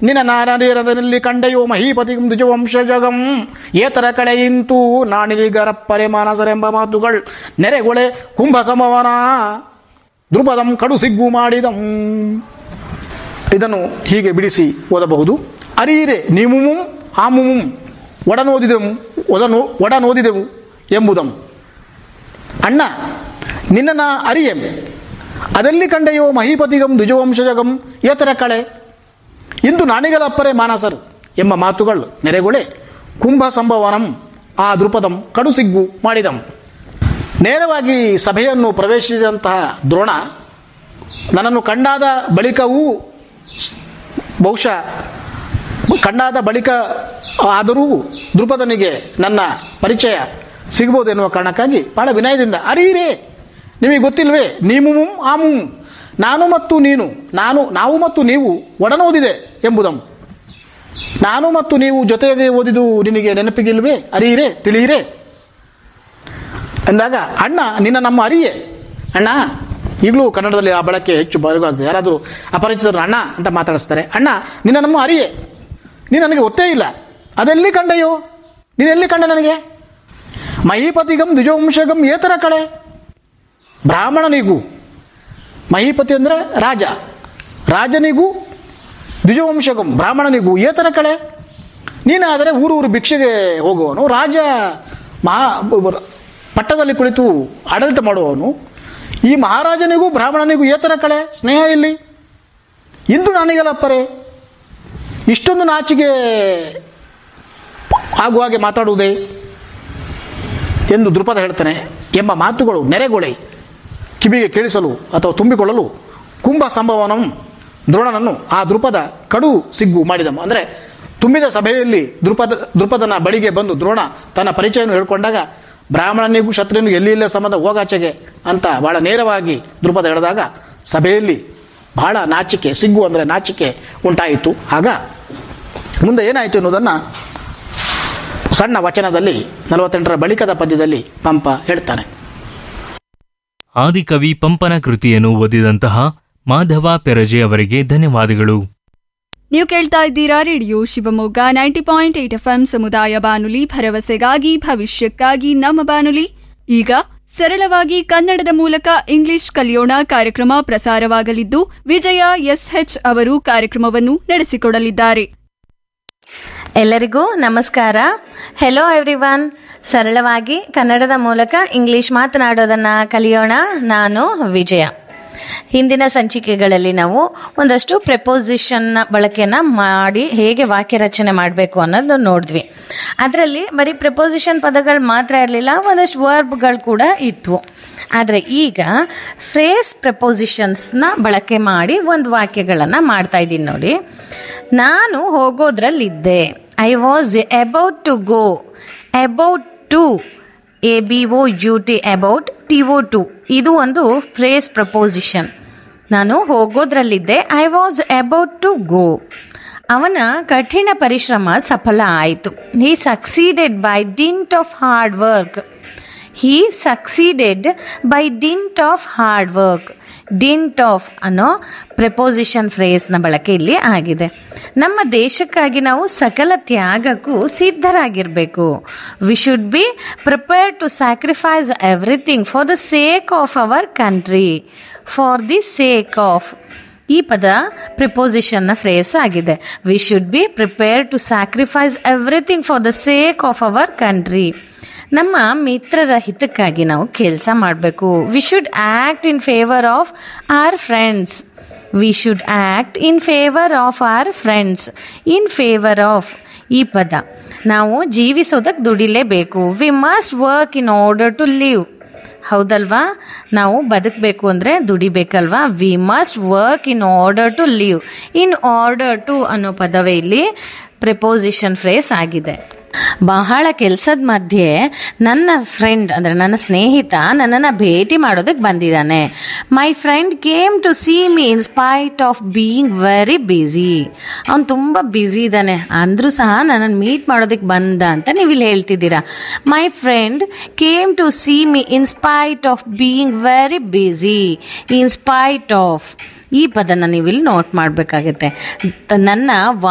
ನಿನ್ನ ನಾರನೇರದಲ್ಲಿ ಕಂಡೆಯೋ ಮಹೀಪತಿಗಂ ದ್ವಿಜವಂಶಜಗಂ ಏತರ ಕಳೆಯಿಂತೂ ನಾಣಿಲಿಗರಪ್ಪರೆ ಮಾನಸರೆಂಬ ಮಾತುಗಳು ನೆರೆಗೊಳೆ ಕುಂಭ ಸಮವನ ದ್ರುಪದಂ ಕಡು ಸಿಗ್ಗು ಮಾಡಿದಂ ಇದನ್ನು ಹೀಗೆ ಬಿಡಿಸಿ ಓದಬಹುದು ಅರೀರೆ ನಿಮುಮುಂ ಆಮುಮುಂ ಒಡನೋದಿದೆವು ಒದನು ಒಡನೋದಿದೆವು ಎಂಬುದಂ ಅಣ್ಣ ನಿನ್ನನ ಅರಿಯೆಂ ಅದಲ್ಲಿ ಕಂಡೆಯೋ ಮಹೀಪತಿಗಂ ದ್ವಿಜವಂಶಜಗಂ ಏತರ ಕಳೆ ಇಂದು ನಾಣಿಗಲಪ್ಪರೆ ಮಾನಸರು ಎಂಬ ಮಾತುಗಳು ನೆರೆಗೊಳೆ ಕುಂಭ ಸಂಭವನಂ ಆ ದೃಪದಂ ಕಡುಸಿಗ್ಗು ಮಾಡಿದಂ ನೇರವಾಗಿ ಸಭೆಯನ್ನು ಪ್ರವೇಶಿಸಿದಂತಹ ದ್ರೋಣ ನನ್ನನ್ನು ಕಂಡಾದ ಬಳಿಕವೂ ಬಹುಶಃ ಕಂಡಾದ ಬಳಿಕ ಆದರೂ ದೃಪದನಿಗೆ ನನ್ನ ಪರಿಚಯ ಸಿಗ್ಬೋದು ಎನ್ನುವ ಕಾರಣಕ್ಕಾಗಿ ಬಹಳ ವಿನಯದಿಂದ ಅರೀರೇ ನಿಮಗೆ ಗೊತ್ತಿಲ್ವೇ ನೀಮುಮುಂ ಆಮುಂ ನಾನು ಮತ್ತು ನೀನು ನಾನು ನಾವು ಮತ್ತು ನೀವು ಒಡನೋದಿದೆ ಎಂಬುದಂ ನಾನು ಮತ್ತು ನೀವು ಜೊತೆಗೆ ಓದಿದು ನಿನಗೆ ನೆನಪಿಗಿಲ್ವೇ ಅರಿಯಿರೇ ತಿಳಿಯಿರೇ ಎಂದಾಗ ಅಣ್ಣ ನಿನ್ನ ನಮ್ಮ ಅರಿಯೇ ಅಣ್ಣ ಈಗಲೂ ಕನ್ನಡದಲ್ಲಿ ಆ ಬಳಕೆ ಹೆಚ್ಚು ಬರಗಾಗ್ತದೆ ಯಾರಾದರೂ ಅಪರಿಚಿತರು ಅಣ್ಣ ಅಂತ ಮಾತಾಡಿಸ್ತಾರೆ ಅಣ್ಣ ನಿನ್ನ ನಮ್ಮ ಅರಿಯೇ ನೀನು ನನಗೆ ಗೊತ್ತೇ ಇಲ್ಲ ಅದೆಲ್ಲಿ ಕಂಡೆಯೋ ನೀನು ಎಲ್ಲಿ ಕಂಡ ನನಗೆ ಮಹೀಪತಿಗಂ ದ್ವಿಜವಂಶಗಂ ಏತರ ಕಳೆ ಬ್ರಾಹ್ಮಣನಿಗೂ ಮಹೀಪತಿ ಅಂದರೆ ರಾಜ ರಾಜನಿಗೂ ದ್ವಿಜವಂಶಕಂ ಬ್ರಾಹ್ಮಣನಿಗೂ ಏತರ ಕಳೆ ನೀನಾದರೆ ಊರೂರು ಭಿಕ್ಷೆಗೆ ಹೋಗುವವನು ರಾಜ ಮಹಾ ಪಟ್ಟದಲ್ಲಿ ಕುಳಿತು ಆಡಳಿತ ಮಾಡುವವನು ಈ ಮಹಾರಾಜನಿಗೂ ಬ್ರಾಹ್ಮಣನಿಗೂ ಏತರ ಕಳೆ ಸ್ನೇಹ ಇಲ್ಲಿ ಇಂದು ನನಗೆಲ್ಲಪ್ಪರೆ ಇಷ್ಟೊಂದು ನಾಚಿಗೆ ಆಗುವ ಹಾಗೆ ಮಾತಾಡುವುದೇ ಎಂದು ದೃಪದ ಹೇಳ್ತಾನೆ ಎಂಬ ಮಾತುಗಳು ನೆರೆಗೊಳೆ ಕಿವಿಗೆ ಕೇಳಿಸಲು ಅಥವಾ ತುಂಬಿಕೊಳ್ಳಲು ಕುಂಭ ಸಂಭವನಂ ದ್ರೋಣನನ್ನು ಆ ದೃಪದ ಕಡು ಸಿಗ್ಗು ಮಾಡಿದನು ಅಂದರೆ ತುಂಬಿದ ಸಭೆಯಲ್ಲಿ ದೃಪದ ದೃಪದನ ಬಳಿಗೆ ಬಂದು ದ್ರೋಣ ತನ್ನ ಪರಿಚಯವನ್ನು ಹೇಳ್ಕೊಂಡಾಗ ಬ್ರಾಹ್ಮಣನಿಗೂ ಕ್ಷತ್ರಿಯನಿಗೂ ಎಲ್ಲಿ ಇಲ್ಲೇ ಸಂಬಂಧ ಹೋಗಾಚೆಗೆ ಅಂತ ಬಹಳ ನೇರವಾಗಿ ದೃಪದ ಹೇಳಿದಾಗ ಸಭೆಯಲ್ಲಿ ಬಹಳ ನಾಚಿಕೆ ಸಿಗ್ಗು ಅಂದರೆ ನಾಚಿಕೆ ಉಂಟಾಯಿತು ಆಗ ಮುಂದೆ ಏನಾಯಿತು ಎನ್ನುವುದನ್ನು ಸಣ್ಣ ವಚನದಲ್ಲಿ ನಲವತ್ತೆಂಟರ ಬಳಿಕದ ಪದ್ಯದಲ್ಲಿ ಪಂಪ ಹೇಳ್ತಾನೆ ಆದಿಕವಿ ಪಂಪನ ಕೃತಿಯನ್ನು ಓದಿದಂತಹ ಮಾಧವ ಪೆರಜೆ ಅವರಿಗೆ ಧನ್ಯವಾದಗಳು ನೀವು ಕೇಳ್ತಾ ಇದ್ದೀರಾ radio Shivamogga ninety point eight F ಸಮುದಾಯ ಬಾನುಲಿ ಭರವಸೆಗಾಗಿ ಭವಿಷ್ಯಕ್ಕಾಗಿ ನಮ್ಮ ಬಾನುಲಿ ಈಗ ಸರಳವಾಗಿ ಕನ್ನಡದ ಮೂಲಕ ಇಂಗ್ಲಿಷ್ ಕಲಿಯೋಣ ಕಾರ್ಯಕ್ರಮ ಪ್ರಸಾರವಾಗಲಿದ್ದು ವಿಜಯ ಎಸ್ಎಚ್ ಅವರು ಕಾರ್ಯಕ್ರಮವನ್ನು ನಡೆಸಿಕೊಡಲಿದ್ದಾರೆ ಎಲ್ಲರಿಗೂ ನಮಸ್ಕಾರ ಹೆಲೋ ಎವ್ರಿವನ್ ಸರಳವಾಗಿ ಕನ್ನಡದ ಮೂಲಕ ಇಂಗ್ಲಿಷ್ ಮಾತನಾಡೋದನ್ನು ಕಲಿಯೋಣ ನಾನು ವಿಜಯ ಹಿಂದಿನ ಸಂಚಿಕೆಗಳಲ್ಲಿ ನಾವು ಒಂದಷ್ಟು ಪ್ರೆಪೋಸಿಷನ್ನ ಬಳಕೆನ ಮಾಡಿ ಹೇಗೆ ವಾಕ್ಯ ರಚನೆ ಮಾಡಬೇಕು ಅನ್ನೋದು ನೋಡಿದ್ವಿ ಅದರಲ್ಲಿ ಬರೀ ಪ್ರೆಪೋಸಿಷನ್ ಪದಗಳು ಮಾತ್ರ ಇರಲಿಲ್ಲ ಒಂದಷ್ಟು ವರ್ಬ್ಗಳು ಕೂಡ ಇದ್ವು ಆದರೆ ಈಗ ಫ್ರೇಸ್ ಪ್ರೆಪೋಸಿಷನ್ಸ್ನ ಬಳಕೆ ಮಾಡಿ ಒಂದು ವಾಕ್ಯಗಳನ್ನು ಮಾಡ್ತಾ ಇದ್ದೀನಿ ನೋಡಿ ನಾನು ಹೋಗೋದ್ರಲ್ಲಿದ್ದೆ I was about to go about to A B O U T about T O to ಇದು ಒಂದು ಫ್ರೇಸ್ ಪ್ರಪೋಸಿಷನ್ ನಾನು ಹೋಗೋದ್ರಲ್ಲಿದ್ದೆ I was about to go ಅವನ ಕಠಿಣ ಪರಿಶ್ರಮ ಸಫಲ ಆಯಿತು he succeeded by dint of hard work he succeeded by dint of hard work dint of ಅನ್ನೋ ಪ್ರೆಪೋಸಿಷನ್ ಫ್ರೇಸ್ನ ಬಳಕೆ ಇಲ್ಲಿ ಆಗಿದೆ ನಮ್ಮ ದೇಶಕ್ಕಾಗಿ ನಾವು ಸಕಲ ತ್ಯಾಗಕ್ಕೂ ಸಿದ್ಧರಾಗಿರಬೇಕು we should be prepare to sacrifice everything for the sake of our country for the sake of ಈ ಪದ ಪ್ರಿಪೋಸಿಷನ್ನ ಫ್ರೇಸ್ ಆಗಿದೆ we should be prepare to sacrifice everything for the sake of our country ನಮ್ಮ ಮಿತ್ರರ ಹಿತಕ್ಕಾಗಿ ನಾವು ಕೆಲಸ ಮಾಡಬೇಕು we should act in favour of our friends we should act in favour of our friends in favour of ಈ ಪದ ನಾವು ಜೀವಿಸೋದಕ್ಕೆ ದುಡಿಲೇಬೇಕು we must work in order to live ಹೌದಲ್ವಾ ನಾವು ಬದುಕಬೇಕು ಅಂದರೆ ದುಡಿಬೇಕಲ್ವಾ we must work in order to live in order to ಅನ್ನೋ ಪದವೇ ಇಲ್ಲಿ ಪ್ರಿಪೋಸಿಷನ್ ಫ್ರೇಸ್ ಆಗಿದೆ ಬಹಳ ಕೆಲಸದ ಮಧ್ಯೆ ನನ್ನ ಫ್ರೆಂಡ್ ಅಂದರೆ ನನ್ನ ಸ್ನೇಹಿತ ನನ್ನನ್ನು ಭೇಟಿ ಮಾಡೋದಕ್ಕೆ ಬಂದಿದ್ದಾನೆ my friend came to see me in spite of being very busy ಅವ್ನು ತುಂಬ ಬ್ಯುಸಿ ಇದ್ದಾನೆ ಅಂದರೂ ಸಹ ನನ್ನನ್ನು ಮೀಟ್ ಮಾಡೋದಕ್ಕೆ ಬಂದ ಅಂತ ನೀವು ಇಲ್ಲಿ ಹೇಳ್ತಿದ್ದೀರಾ my friend came to see me in spite of being very busy in spite of ಈ ಪದನ ನೀವು ಇಲ್ಲಿ ನೋಟ್ ಮಾಡಬೇಕಾಗತ್ತೆ ನನ್ನ